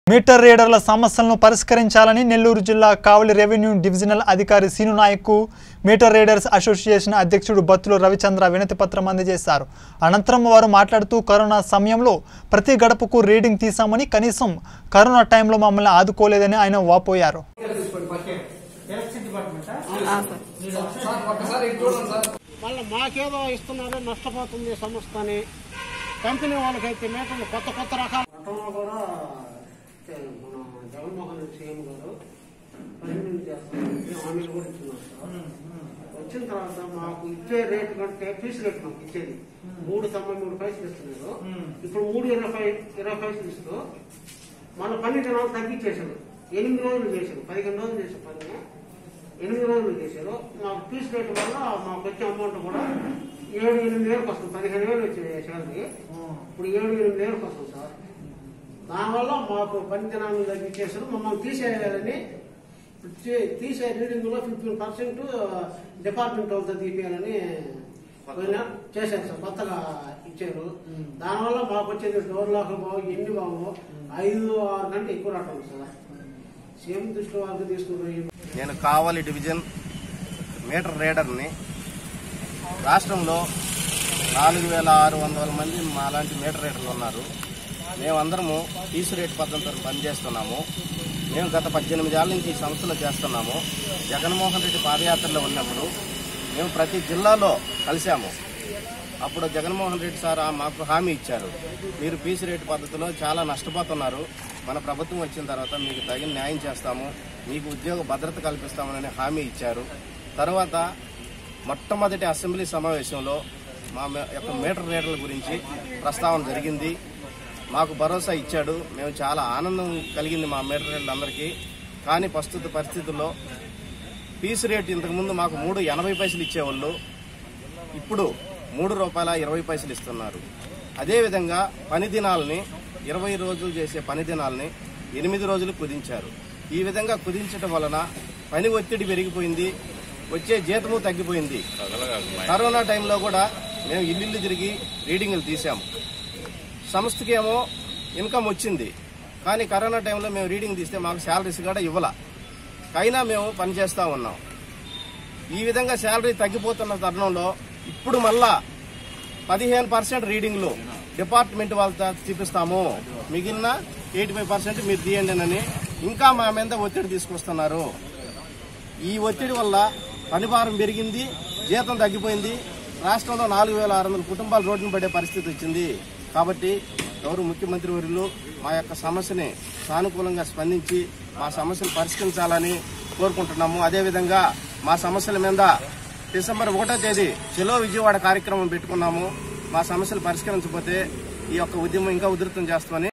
metre రీడర్ల సమస్యలను పరిష్కరించాలని నెల్లూరు జిల్లా కావలి రెవెన్యూ డివిజనల్ అధికారి సీను నాయక్కు మీటర్ రీడర్స్ అసోసియేషన్ అధ్యక్షుడు బత్తుల రవిచంద్ర వినతి పత్రం అందజేశారు అనంతరం వారు మాట్లాడుతూ కరోనా సమయంలో ప్రతి గడపకు రీడింగ్ తీశామని కనీసం కరోనా టైంలో మమ్మల్ని ఆదుకోలేదని ఆయన వాపోయారు మళ్ళీ మాకేదో ఇస్తున్నారు నష్టపోతుంది సంస్థ అని కంపెనీ వాళ్ళకైతే మీటర్లు కొత్త కొత్త రకాల గతంలో కూడా అంటే మన జగన్మోహన్ రెడ్డి సీఎం గారు పరిమితి చేస్తామని హామీలు కూడా ఇస్తున్నారు సార్ వచ్చిన తర్వాత మాకు ఇచ్చే రేటు కంటే ఫీజు రేటు మాకు ఇచ్చేది మూడు తొంభై మూడు పైసలు ఇస్తున్నారు ఇప్పుడు మూడు ఇరవై ఇరవై పైసలు ఇస్తూ మన పని దినాలు తగ్గించేశారు ఎనిమిది రోజులు చేశారు పదిహేను రోజులు చేసే పని ఎనిమిది రోజులు చేశారు మాకు ఫీజు రేటు వల్ల మాకు వచ్చే అమౌంట్ కూడా ఏడు ఎనిమిది వేలకు వస్తుంది పదిహేను వేలు వచ్చింది శాలరీ ఇప్పుడు ఏడు ఎనిమిది వేలకు వస్తుంది సార్ దానివల్ల మాకు పని దినాలను తగ్గించేశారు మమ్మల్ని తీసేయాలని తీ- తీసే రీడింగ్ లో ఫిఫ్టీన్ పర్సెంట్ డిపార్ట్మెంట్ వాళ్ళతో తీపియాలని పోయినా చేశారు సార్ కొత్తగా ఇచ్చారు దానివల్ల మాకు వచ్చేది డోర్ లాక్ బాగు ఎన్ని బాగు ఐదు ఆరు గంటలు ఎక్కువ రావటం సార్ సీఎం దృష్టి వరకు తీసుకుని నేను కావలి డివిజన్ మీటర్ రీడర్ని రాష్ట్రంలో నాలుగు వేల ఆరు వందల మంది మాలాంటి మీటర్ రీడర్లు ఉన్నారు మేమందరము పీసు రేట్ పద్ధతితో పనిచేస్తున్నాము మేము గత పద్దెనిమిది ఏళ్ళ నుంచి ఈ సంస్థలో చేస్తున్నాము జగన్మోహన్ రెడ్డి పాదయాత్రలో ఉన్నప్పుడు మేము ప్రతి జిల్లాలో కలిశాము అప్పుడు జగన్మోహన్ రెడ్డి సార్ ఆ మాకు హామీ ఇచ్చారు మీరు పీసు రేటు పద్ధతిలో చాలా నష్టపోతున్నారు మన ప్రభుత్వం వచ్చిన తర్వాత మీకు తగిన న్యాయం చేస్తాము మీకు ఉద్యోగ భద్రత కల్పిస్తామని హామీ ఇచ్చారు తర్వాత మొట్టమొదటి అసెంబ్లీ సమావేశంలో మా మే- యొక్క మీటర్ రేట్ల గురించి ప్రస్తావన జరిగింది మాకు భరోసా ఇచ్చాడు మేము చాలా ఆనందం కలిగింది మా మీటర్ రేట్లందరికీ కానీ ప్రస్తుత పరిస్థితుల్లో పీసు రేటు ఇంతకుముందు మాకు మూడు ఎనభై పైసలు ఇచ్చేవాళ్ళు ఇప్పుడు మూడు రూపాయల ఇరవై పైసలు ఇస్తున్నారు అదేవిధంగా పని దినాలని ఇరవై రోజులు చేసే పని దినాలని ఎనిమిది రోజులు కుదించారు ఈ విధంగా కుదించడం వలన పని ఒత్తిడి పెరిగిపోయింది వచ్చే జీతము తగ్గిపోయింది కరోనా టైంలో కూడా మేము ఇల్లు తిరిగి రీడింగ్లు తీసాము సంస్థకి ఏమో ఇన్కమ్ వచ్చింది కానీ కరోనా టైంలో మేము రీడింగ్ తీస్తే మాకు శాలరీస్ కూడా ఇవ్వాల అయినా మేము పనిచేస్తా ఉన్నాం ఈ విధంగా శాలరీ తగ్గిపోతున్న తరుణంలో ఇప్పుడు మళ్ళా పదిహేను పర్సెంట్ రీడింగ్లు డిపార్ట్మెంట్ వాళ్ళతో చూపిస్తాము మిగిలిన ఎయిటీ ఫైవ్ పర్సెంట్ మీరు తీయండి అని ఇంకా మా మీద ఒత్తిడి తీసుకొస్తున్నారు ఈ ఒత్తిడి వల్ల పనిభారం పెరిగింది జీతం తగ్గిపోయింది రాష్ట్రంలో నాలుగు వేల ఆరు వందల కుటుంబాలు రోడ్డున పడే పరిస్థితి వచ్చింది కాబట్టి గౌరవ ముఖ్యమంత్రి వర్యులు మా యొక్క సమస్యని సానుకూలంగా స్పందించి మా సమస్యను పరిష్కరించాలని కోరుకుంటున్నాము అదేవిధంగా మా సమస్యల మీద డిసెంబర్ ఒకటో తేదీ చెలో విజయవాడ కార్యక్రమం పెట్టుకున్నాము మా సమస్యలు పరిష్కరించకపోతే ఈ యొక్క ఉద్యమం ఇంకా ఉధృతం చేస్తామని